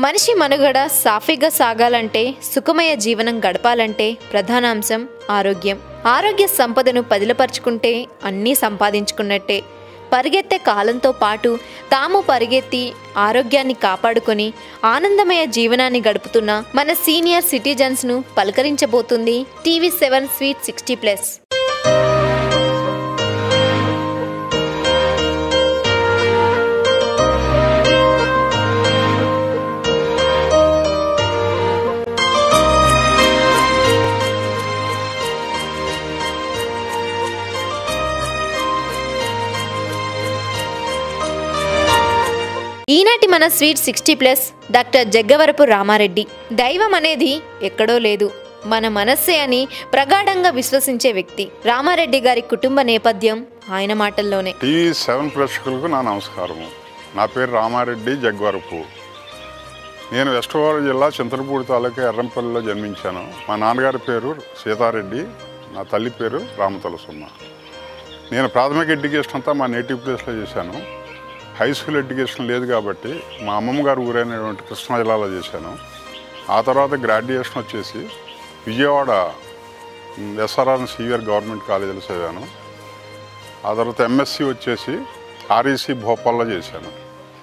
మనిషి మనుగడ సాఫీగా సాగాలంటే సుఖమయ జీవనం గడపాలంటే ప్రధానాంశం ఆరోగ్యం ఆరోగ్య సంపదను పదిలపరుచుకుంటే అన్నీ సంపాదించుకున్నట్టే పరిగెత్తే కాలంతో పాటు తాము పరిగెత్తి ఆరోగ్యాన్ని కాపాడుకొని ఆనందమయ జీవనాన్ని గడుపుతున్న మన సీనియర్ సిటిజన్స్ను పలకరించబోతుంది TV seven sweet sixty plus ఈనాటి మన sweet sixty plus doctor Jaggavarapu Ramareddy దైవం అనేది ఎక్కడో లేదు మన మనస్సే అని ప్రగాఢంగా విశ్వసించే వ్యక్తి రామారెడ్డి గారి కుటుంబ నేపథ్యం ఆయన మాటల్లోనే టీవీ సెవెన్ ప్రేక్షకులకు నా నమస్కారము నా పేరు రామారెడ్డి జగ్వరపు నేను వెస్ట్ గోదావరి జిల్లా చింతలపూడి తాలూకా ఎర్రంపల్లిలో జన్మించాను మా నాన్నగారి పేరు సీతారెడ్డి నా తల్లి పేరు రామతలసుమ్మ నేను ప్రాథమిక ఎడ్యుకేషన్ అంతా మా నేటివ్ ప్లేస్లో చేశాను హై స్కూల్ ఎడ్యుకేషన్ లేదు కాబట్టి మా అమ్మమ్మ గారు ఊరైనటువంటి కృష్ణా జిల్లాలో చేశాను ఆ తర్వాత గ్రాడ్యుయేషన్ వచ్చేసి విజయవాడ ఎస్ఆర్ఆర్ సివిఆర్ గవర్నమెంట్ కాలేజీలో చదివాను ఆ తర్వాత ఎంఎస్సి వచ్చేసి ఆర్ఈసి భోపాల్లో చేశాను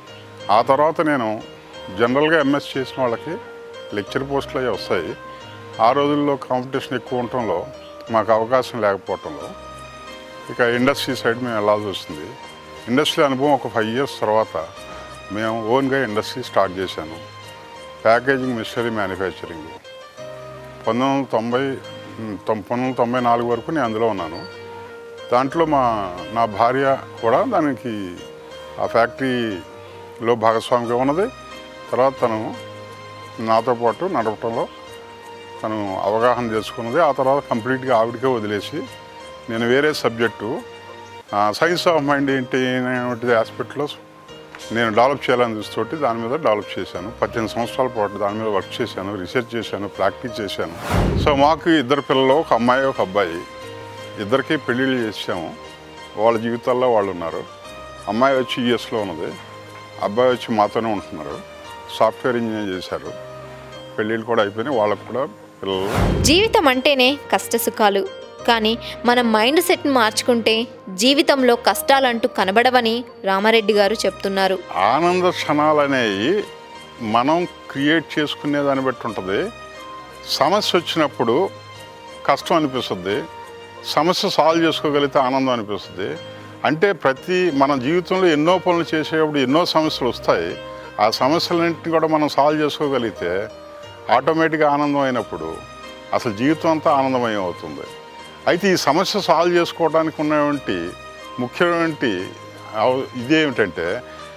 ఆ తర్వాత నేను జనరల్గా ఎంఎస్ చేసిన వాళ్ళకి లెక్చర్ పోస్టులు అవి వస్తాయి ఆ రోజుల్లో కాంపిటీషన్ ఎక్కువ ఉండటంలో మాకు అవకాశం లేకపోవటంలో ఇక ఇండస్ట్రీ సైడ్ మేము వెళ్ళాల్సి వస్తుంది ఇండస్ట్రీ అనుభవం ఒక ఫైవ్ ఇయర్స్ తర్వాత మేము ఓన్గా ఇండస్ట్రీ స్టార్ట్ చేశాను ప్యాకేజింగ్ మిషనరీ మ్యానుఫ్యాక్చరింగ్ పంతొమ్మిది వందల తొంభై ఉమ్, తొం- పంతొమ్మిది వందల తొంభై నాలుగు వరకు నేను అందులో ఉన్నాను దాంట్లో మా నా భార్య కూడా దానికి ఆ ఫ్యాక్టరీలో భాగస్వామిగా ఉన్నది తర్వాత తను నాతో పాటు నడపటంలో తను అవగాహన చేసుకున్నది ఆ తర్వాత కంప్లీట్గా ఆవిడకే వదిలేసి నేను వేరే సబ్జెక్టు సైన్స్ ఆఫ్ మైండ్ ఏంటి అనేటువంటి ఆస్పెక్ట్లో నేను డెవలప్ చేయాలని చూస్తోటి దాని మీద డెవలప్ చేశాను పద్దెనిమిది సంవత్సరాల పాటు దాని మీద వర్క్ చేశాను రీసెర్చ్ చేశాను ప్రాక్టీస్ చేశాను సో మాకు ఇద్దరు పిల్లలు ఒక అమ్మాయి ఒక అబ్బాయి ఇద్దరికి పెళ్ళిళ్ళు చేసాము వాళ్ళ జీవితాల్లో వాళ్ళు ఉన్నారు అమ్మాయి వచ్చి యుఎస్లో ఉన్నది అబ్బాయి వచ్చి మాతోనే ఉంటున్నారు సాఫ్ట్వేర్ ఇంజనీర్ చేశారు పెళ్ళిళ్ళు కూడా అయిపోయినాయి వాళ్ళకు కూడా పిల్లలు జీవితం అంటేనే కష్ట సుఖాలు కానీ మన మైండ్ సెట్ని మార్చుకుంటే జీవితంలో కష్టాలంటూ కనబడవని రామారెడ్డి గారు చెప్తున్నారు ఆనంద క్షణాలు అనేవి మనం క్రియేట్ చేసుకునే దాన్ని బట్టి ఉంటుంది సమస్య వచ్చినప్పుడు కష్టం అనిపిస్తుంది సమస్య సాల్వ్ చేసుకోగలిగితే ఆనందం అనిపిస్తుంది అంటే ప్రతి మన జీవితంలో ఎన్నో పనులు చేసేటప్పుడు ఎన్నో సమస్యలు వస్తాయి ఆ సమస్యలన్నింటినీ కూడా మనం సాల్వ్ చేసుకోగలిగితే ఆటోమేటిక్గా ఆనందం అయినప్పుడు అసలు జీవితం అంతా ఆనందమయం అవుతుంది అయితే ఈ సమస్య సాల్వ్ చేసుకోవడానికి ఉన్నటువంటి ముఖ్యమైనటువంటి అవ- ఇదేమిటంటే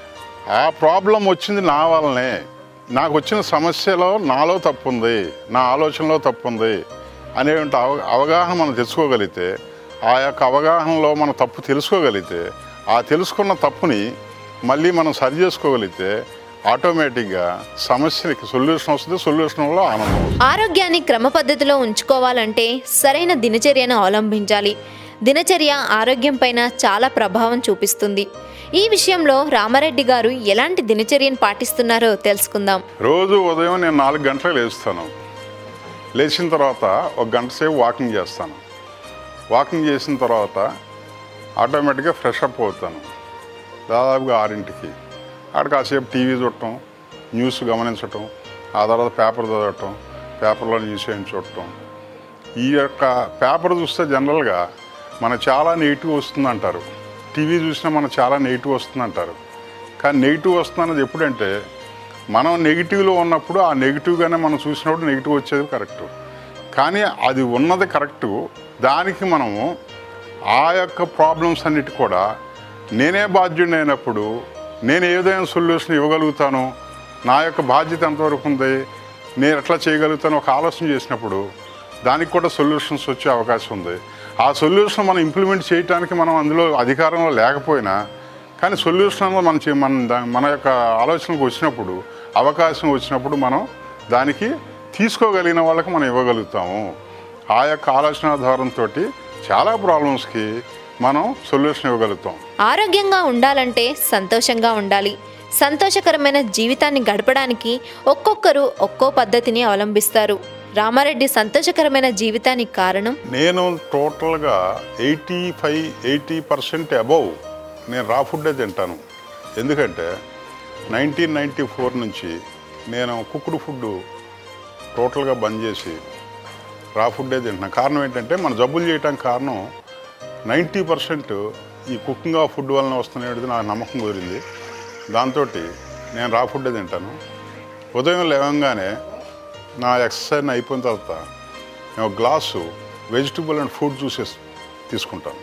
ఆ ప్రాబ్లం వచ్చింది నా వల్లనే నాకు వచ్చిన సమస్యలో నాలో తప్పు ఉంది నా ఆలోచనలో తప్పు ఉంది అనేటువంటి అవ అవగాహన మనం తెచ్చుకోగలిగితే ఆ యొక్క అవగాహనలో మన తప్పు తెలుసుకోగలిగితే ఆ తెలుసుకున్న తప్పుని మళ్ళీ మనం సరి చేసుకోగలిగితే ఆటోమేటిక్గా సమస్యకి సొల్యూషన్ వస్తుంది సొల్యూషన్లో ఆనందం వస్తుంది ఆరోగ్యాన్ని క్రమ పద్ధతిలో ఉంచుకోవాలంటే సరైన దినచర్యను అవలంబించాలి దినచర్య ఆరోగ్యం పైన చాలా ప్రభావం చూపిస్తుంది ఈ విషయంలో రామారెడ్డి గారు ఎలాంటి దినచర్యను పాటిస్తున్నారో తెలుసుకుందాం రోజు ఉదయం నేను నాలుగు గంటలకు లేస్తాను లేచిన తర్వాత ఒక గంట సేపు వాకింగ్ చేస్తాను వాకింగ్ చేసిన తర్వాత ఆటోమేటిక్గా ఫ్రెష్ అప్ అవుతాను దాదాపుగా ఆరింటికి ఆడ కాసేపు టీవీ చూడటం న్యూస్ గమనించటం ఆ తర్వాత పేపర్ చదవటం పేపర్లో న్యూస్ ఏం చూడటం ఈ యొక్క పేపర్ చూస్తే జనరల్గా మన చాలా నెగిటివ్ వస్తుందంటారు టీవీ చూసినా మనకు చాలా నెగిటివ్ వస్తుందంటారు కానీ నెగిటివ్ వస్తుందన్నది ఎప్పుడంటే మనం నెగిటివ్లో ఉన్నప్పుడు ఆ నెగిటివ్గానే మనం చూసినప్పుడు నెగిటివ్ వచ్చేది కరెక్టు కానీ అది ఉన్నది కరెక్టు దానికి మనము ఆ యొక్క ప్రాబ్లమ్స్ అన్నిటి కూడా నేనే బాధ్యుడిని అయినప్పుడు నేను ఏదైనా సొల్యూషన్ ఇవ్వగలుగుతాను నా యొక్క బాధ్యత ఎంతవరకు ఉంది నేను ఎట్లా చేయగలుగుతాను ఒక ఆలోచన చేసినప్పుడు దానికి కూడా సొల్యూషన్స్ వచ్చే అవకాశం ఉంది ఆ సొల్యూషన్ మనం ఇంప్లిమెంట్ చేయడానికి మనం అందులో అధికారంలో లేకపోయినా కానీ సొల్యూషన్ అనేది మన చే- మన దా- మన యొక్క ఆలోచనకు వచ్చినప్పుడు అవకాశం వచ్చినప్పుడు మనం దానికి తీసుకోగలిగిన వాళ్ళకి మనం ఇవ్వగలుగుతాము ఆ యొక్క ఆలోచన ధోరణితో చాలా ప్రాబ్లమ్స్కి మనం సొల్యూషన్ ఇవ్వగలుగుతాం ఆరోగ్యంగా ఉండాలంటే సంతోషంగా ఉండాలి సంతోషకరమైన జీవితాన్ని గడపడానికి ఒక్కొక్కరు ఒక్కో పద్ధతిని అవలంబిస్తారు రామారెడ్డి సంతోషకరమైన జీవితానికి కారణం నేను టోటల్గా eighty five eighty percent above నేను రా ఫుడ్డే తింటాను ఎందుకంటే నైన్టీన్ నైంటీ ఫోర్ నుంచి నేను కుక్కుడు ఫుడ్ టోటల్గా బంద్ చేసి రా ఫుడ్డే తింటున్నాను కారణం ఏంటంటే మన జబ్బులు చేయడానికి కారణం నైంటీ పర్సెంట్ ఈ కుకింగ్ ఆఫ్ ఫుడ్ వలన వస్తున్నది నాకు నమ్మకం కుదిరింది దాంతో నేను రా ఫుడ్డే తింటాను ఉదయం లేవంగానే నా ఎక్సర్సైజ్ అయిపోయిన తర్వాత నేను ఒక glass vegetable and fruit juices తీసుకుంటాను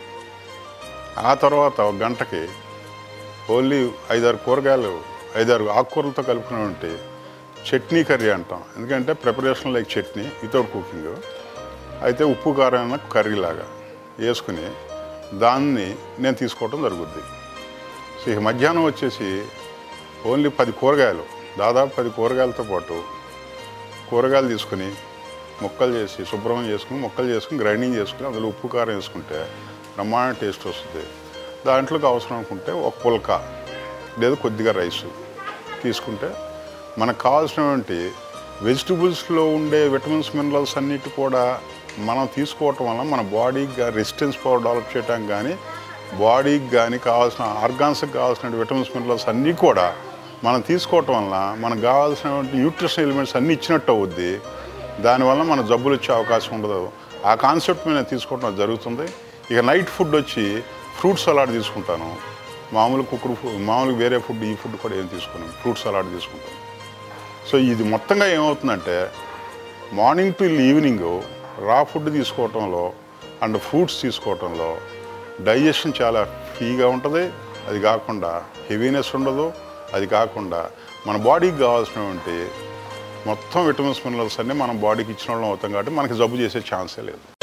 ఆ తర్వాత ఒక గంటకి ఓన్లీ ఐదారు కూరగాయలు ఐదారు ఆకుకూరలతో కలుపుకున్నటువంటి చట్నీ కర్రీ అంటాం ఎందుకంటే preparation like chutney without cooking అయితే ఉప్పు కారం కర్రీ లాగా వేసుకుని దాన్ని నేను తీసుకోవటం జరుగుద్ది సో ఇక మధ్యాహ్నం వచ్చేసి ఓన్లీ పది కూరగాయలు దాదాపు పది కూరగాయలతో పాటు కూరగాయలు తీసుకుని ముక్కలు చేసి శుభ్రం చేసుకుని ముక్కలు చేసుకుని గ్రైండింగ్ చేసుకుని అందులో ఉప్పు కారం వేసుకుంటే బ్రహ్మాండ టేస్ట్ వస్తుంది దాంట్లోకి అవసరం అనుకుంటే ఒక పుల్క లేదా కొద్దిగా రైస్ తీసుకుంటే మనకు కావాల్సినటువంటి వెజిటబుల్స్లో ఉండే విటమిన్స్ మినరల్స్ అన్నిటి కూడా మనం తీసుకోవటం వల్ల మన బాడీకి రెసిస్టెన్స్ పవర్ డెవలప్ చేయడానికి కానీ బాడీకి కానీ కావాల్సిన ఆర్గాన్స్కి కావాల్సిన విటమిన్స్ మినరల్స్ అన్నీ కూడా మనం తీసుకోవటం వల్ల మనకు కావాల్సినటువంటి న్యూట్రిషన్ ఎలిమెంట్స్ అన్నీ ఇచ్చినట్టు అవుద్ది దానివల్ల మన జబ్బులు వచ్చే అవకాశం ఉండదు ఆ కాన్సెప్ట్ మీద తీసుకోవడం జరుగుతుంది ఇక నైట్ ఫుడ్ వచ్చి ఫ్రూట్ సలాడ్ తీసుకుంటాను మామూలు కుక్కుడు ఫుడ్ మామూలు వేరే ఫుడ్ ఈ ఫుడ్ కూడా ఏం తీసుకున్నాను ఫ్రూట్ సలాడ్ తీసుకుంటాను సో ఇది మొత్తంగా ఏమవుతుందంటే morning to evening raw food తీసుకోవటంలో అండ్ ఫ్రూట్స్ తీసుకోవటంలో డైజెషన్ చాలా ఫ్రీగా ఉంటుంది అది కాకుండా హెవీనెస్ ఉండదు అది కాకుండా మన బాడీకి కావాల్సినటువంటి మొత్తం విటమిన్స్ మినరల్స్ అన్నీ మనం బాడీకి ఇచ్చిన వాళ్ళం అవుతాం కాబట్టి మనకి జబ్బు చేసే ఛాన్సే లేదు